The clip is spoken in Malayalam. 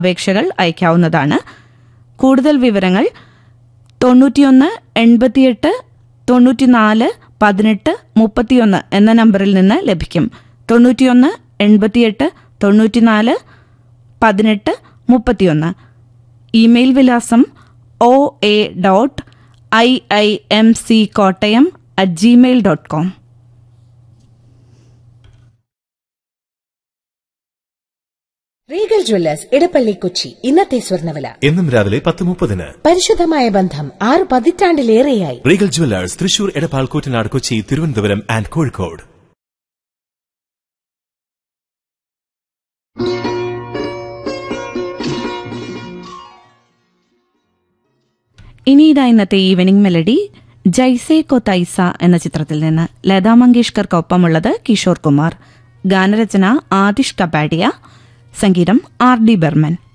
അപേക്ഷകൾ അയക്കാവുന്നതാണ് കൂടുതൽ വിവരങ്ങൾ തൊണ്ണൂറ്റിയൊന്ന് എൺപത്തിയെട്ട് തൊണ്ണൂറ്റിനാല് പതിനെട്ട് മുപ്പത്തിയൊന്ന് എന്ന നമ്പറിൽ നിന്ന് ലഭിക്കും തൊണ്ണൂറ്റിയൊന്ന് എൺപത്തിയെട്ട് തൊണ്ണൂറ്റിനാല് പതിനെട്ട് മുപ്പത്തിയൊന്ന് ഇമെയിൽ വിലാസം O A dot I I M C Kottayam at Gmail dot com Regal Jewellers Edappally Kochi ഇന്നത്തെ സ്വർണ്ണവില എന്നും രാവിലെ പത്ത് മുപ്പതിന് പരിശുദ്ധമായ ബന്ധം ആറ് പതിറ്റാണ്ടിലേറെയായി Regal Jewellers Thrissur Edappal Koottanad Kochi Thiruvananthapuram and Kozhikode ഇനി ഇതാ ഇന്നത്തെ ഈവനിംഗ് മെലഡി ജൈസേ കോ തൈസ എന്ന ചിത്രത്തിൽ നിന്ന് ലതാ മങ്കേഷ്കർക്കൊപ്പമുള്ളത് കിഷോർ കുമാർ ഗാനരചന ആദിഷ് കപാഡിയ സംഗീതം ആർ ഡി ബർമൻ